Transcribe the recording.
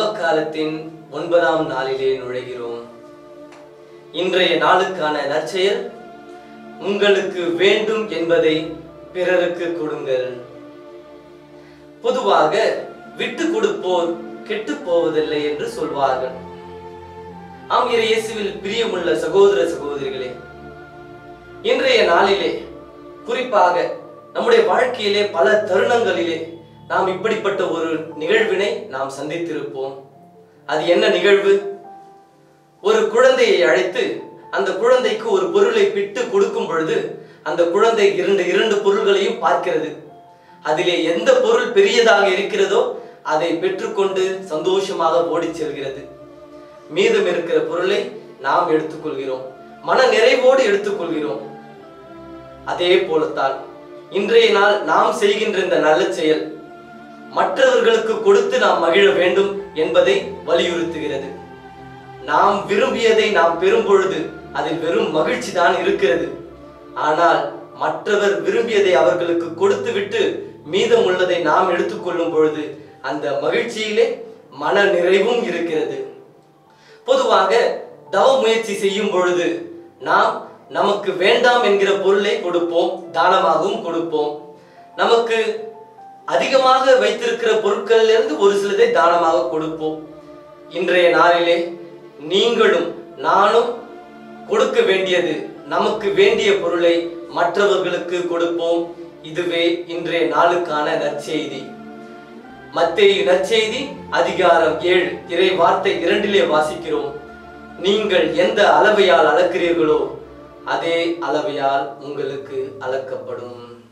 தவக்காலத்தின் ஒன்பதாம் நாளிலே நுழைகிறோம் இன்றைய நாளுக்கான நற்செயல் உங்களுக்கு வேண்டும் என்பதை பிறருக்கு கொடுங்கள் பொதுவாக விட்டு கொடுப்போர் கெட்டு போவதில்லை என்று சொல்வார்கள் ஆம் இறை இயேசுவில் பிரியமுள்ள சகோதர சகோதரிகளே இன்றைய நாளிலே குறிப்பாக நம்முடைய வாழ்க்கையிலே பல தருணங்களிலே நாம் இப்படிப்பட்ட ஒரு நிகழ்வினை நாம் சந்தித்திருப்போம் அது என்ன நிகழ்வு ஒரு குழந்தையை அழைத்து அந்த குழந்தைக்கு ஒரு பொருளை பிட்டு கொடுக்கும் பொழுது அந்த குழந்தை இரண்டு இரண்டு பொருள்களையும் பார்க்கிறது அதிலே எந்த பொருள் பெரியதாக இருக்கிறதோ அதை பெற்றுக்கொண்டு சந்தோஷமாக ஓடிச் செல்கிறது மீதம் இருக்கிற பொருளை நாம் எடுத்துக்கொள்கிறோம் மன நிறைவோடு எடுத்துக்கொள்கிறோம் அதே போலத்தான் இன்றைய நாள் நாம் செய்கின்ற இந்த நல்ல செயல் மற்றவர்களுக்கு கொடுத்து நாம் மகிழ வேண்டும் என்பதை வலியுறுத்துகிறது நாம் விரும்பியதை நாம் பெறும் பொழுது அதில் வெறும் மகிழ்ச்சி தான் இருக்கிறது ஆனால் மற்றவர் விரும்பியதை அவர்களுக்கு கொடுத்துவிட்டு மீதம் உள்ளதை நாம் எடுத்துக்கொள்ளும் பொழுது அந்த மகிழ்ச்சியிலே மன நிறைவும் இருக்கிறது பொதுவாக தவ முயற்சி செய்யும் பொழுது நாம் நமக்கு வேண்டாம் என்கிற பொருளை கொடுப்போம் தானமாகவும் கொடுப்போம் நமக்கு அதிகமாக வைத்திருக்கிற பொருட்களில் இருந்து ஒரு சிலதை தானமாக கொடுப்போம் இன்றைய நாளிலே நீங்களும் நானும் கொடுக்க வேண்டியது நமக்கு வேண்டிய பொருளை மற்றவர்களுக்கு கொடுப்போம் இதுவே இன்றைய நாளுக்கான நற்செய்தி மத்தேயு நற்செய்தி அதிகாரம் ஏழு இறை வார்த்தை இரண்டிலே வாசிக்கிறோம் நீங்கள் எந்த அளவையால் அளக்கிறீர்களோ அதே அளவையால் உங்களுக்கு அளக்கப்படும்